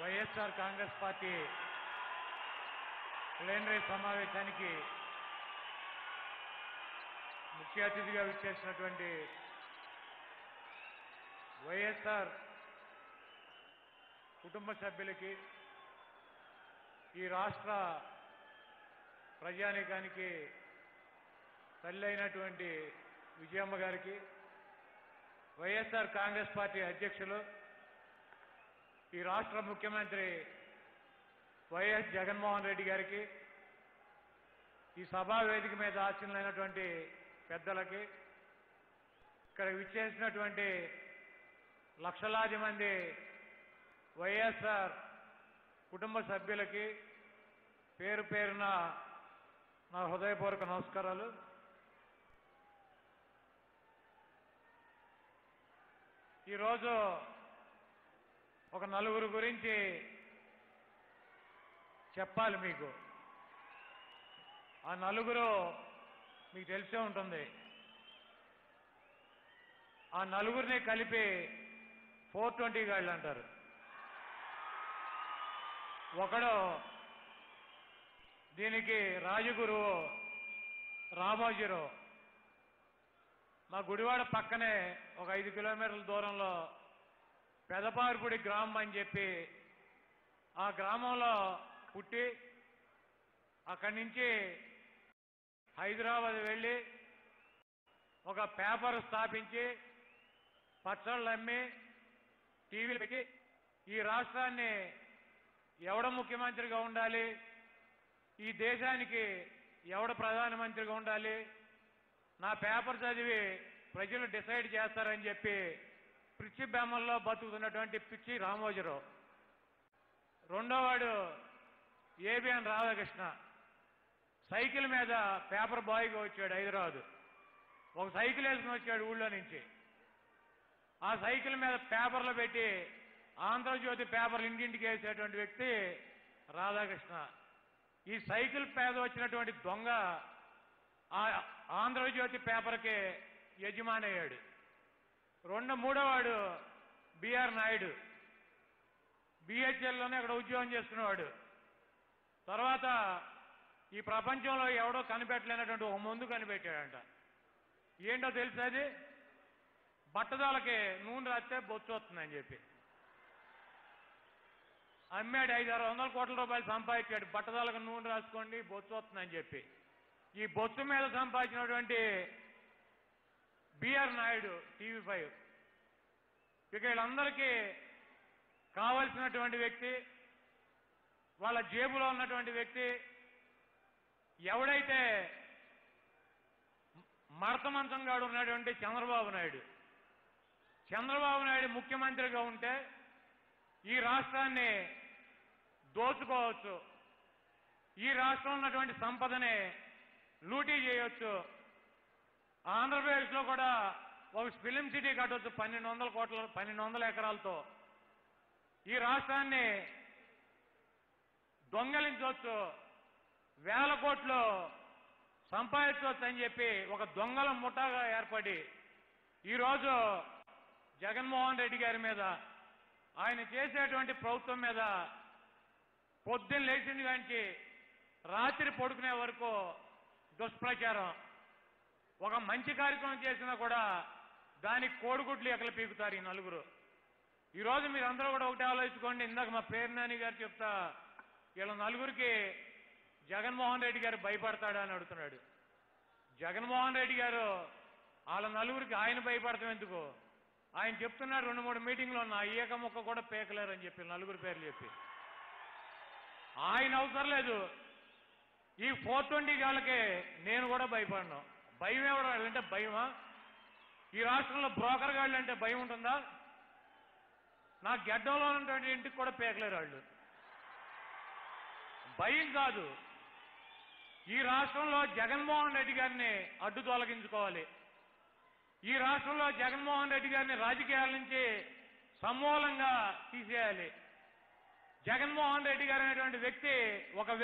YSR Congress party plenary సమావేశానికి ముఖ్య అతిథిగా విచ్చేసినటువంటి వైఎస్ఆర్ కుటుంబ సభ్యులకి ఈ రాష్ట్ర ప్రజానీకానికి తల్లి అయినటువంటి విజయమ్మ గారికి వైఎస్ఆర్ కాంగ్రెస్ పార్టీ అధ్యక్షులు ఈ రాష్ట్ర ముఖ్యమంత్రి వైఎస్ జగన్మోహన్ రెడ్డి గారికి ఈ సభా వేదిక మీద ఆశీనులైనటువంటి పెద్దలకి ఇక్కడ విచ్చేసినటువంటి లక్షలాది మంది వైఎస్ఆర్ కుటుంబ సభ్యులకి పేరు పేరున నా హృదయపూర్వక నమస్కారాలు ఈరోజు ఒక నలుగురు గురించి చెప్పాలి మీకు ఆ నలుగురు మీకు తెలిసే ఉంటుంది ఆ నలుగురిని కలిపి ఫోర్ ట్వంటీ గాళ్ళు అంటారు ఒకడు దీనికి రాజగురువు రామోజీరావు మా గుడివాడ పక్కనే ఒక ఐదు కిలోమీటర్ల దూరంలో పెదపారుపుడి గ్రామం అని చెప్పి ఆ గ్రామంలో పుట్టి అక్కడి నుంచి హైదరాబాద్ వెళ్ళి ఒక పేపర్ స్థాపించి పచ్చళ్ళు అమ్మి టీవీలు పెట్టి ఈ రాష్ట్రాన్ని ఎవడ ముఖ్యమంత్రిగా ఉండాలి ఈ దేశానికి ఎవడ ప్రధానమంత్రిగా ఉండాలి నా పేపర్ చదివి ప్రజలు డిసైడ్ చేస్తారని చెప్పి పిచ్చి బెమ్మల్లో బతుకుతున్నటువంటి పిచ్చి రామోజీరావు రెండోవాడు ఏబిఎన్ రాధాకృష్ణ సైకిల్ మీద పేపర్ బాయ్గా వచ్చాడు హైదరాబాద్ ఒక సైకిల్ వేసుకుని వచ్చాడు ఊళ్ళో నుంచి ఆ సైకిల్ మీద పేపర్లు పెట్టి ఆంధ్రజ్యోతి పేపర్లు ఇంటింటికి వేసేటువంటి వ్యక్తి రాధాకృష్ణ ఈ సైకిల్ పేద వచ్చినటువంటి దొంగ ఆ ఆంధ్రజ్యోతి పేపర్కి యజమాని అయ్యాడు రెండు మూడోవాడు బిఆర్ నాయుడు బిహెచ్ఎల్లోనే అక్కడ ఉద్యోగం చేసుకునేవాడు తర్వాత ఈ ప్రపంచంలో ఎవడో కనిపెట్టలేనటువంటి ఒక ముందు కనిపెట్టాడంట ఏంటో తెలుసా అది బట్టదాలకి నూనె రాస్తే బొచ్చు వస్తుందని చెప్పి అమ్మాడు ఐదు ఆరు వందల కోట్ల రూపాయలు సంపాదించాడు బట్టదాలకు నూనె రాసుకోండి బొచ్చు వస్తుందని చెప్పి ఈ బొచ్చు మీద సంపాదించినటువంటి బిఆర్ నాయుడు టీవీ ఫైవ్ ఇక వీళ్ళందరికీ కావలసినటువంటి వ్యక్తి వాళ్ళ జేబులో ఉన్నటువంటి వ్యక్తి ఎవడైతే మడతమంచంగాడు ఉన్నటువంటి చంద్రబాబు నాయుడు చంద్రబాబు నాయుడు ముఖ్యమంత్రిగా ఉంటే ఈ రాష్ట్రాన్ని దోచుకోవచ్చు ఈ రాష్ట్రంలో ఉన్నటువంటి సంపదని లూటీ చేయొచ్చు ఆంధ్రప్రదేశ్లో కూడా ఒక ఫిలిం సిటీ కట్టవచ్చు పన్నెండు వందల కోట్ల పన్నెండు వందల ఎకరాలతో ఈ రాష్ట్రాన్ని దొంగలించవచ్చు వేల కోట్లు సంపాదించవచ్చు అని చెప్పి ఒక దొంగల ముఠాగా ఏర్పడి ఈరోజు జగన్మోహన్ రెడ్డి గారి మీద ఆయన చేసేటువంటి ప్రభుత్వం మీద పొద్దున్న లేచింది కానీ రాత్రి పడుకునే వరకు దుష్ప్రచారం ఒక మంచి కార్యక్రమం చేసినా కూడా దానికి కోడిగుడ్లు ఎకలు పీకుతారు ఈ నలుగురు ఈరోజు మీరందరూ కూడా ఒకటి ఆలోచించుకోండి ఇందాక మా పేరునాని గారు చెప్తా వీళ్ళ నలుగురికి జగన్మోహన్ రెడ్డి గారు భయపడతాడా అని అడుగుతున్నాడు జగన్మోహన్ రెడ్డి గారు వాళ్ళ నలుగురికి ఆయన భయపడతాం ఎందుకు ఆయన చెప్తున్నాడు రెండు మూడు మీటింగ్లో నా ఈయక ముక్క కూడా పేకలేరు అని చెప్పి నలుగురు పేర్లు చెప్పి ఆయన అవసరం లేదు ఈ ఫోర్ ట్వంటీ గాళ్ళకి నేను కూడా భయపడను భయం ఎవరు అంటే భయమా ఈ రాష్ట్రంలో బ్రోకర్ గాళ్ళు అంటే భయం ఉంటుందా నా గడ్డంలో ఉన్నటువంటి ఇంటికి కూడా పేకలేరు వాళ్ళు భయం కాదు ఈ రాష్ట్రంలో జగన్మోహన్ రెడ్డి గారిని అడ్డు తొలగించుకోవాలి ఈ రాష్ట్రంలో జగన్మోహన్ రెడ్డి గారిని రాజకీయాల నుంచి సమూలంగా తీసేయాలి జగన్మోహన్ రెడ్డి గారు అనేటువంటి వ్యక్తి ఒక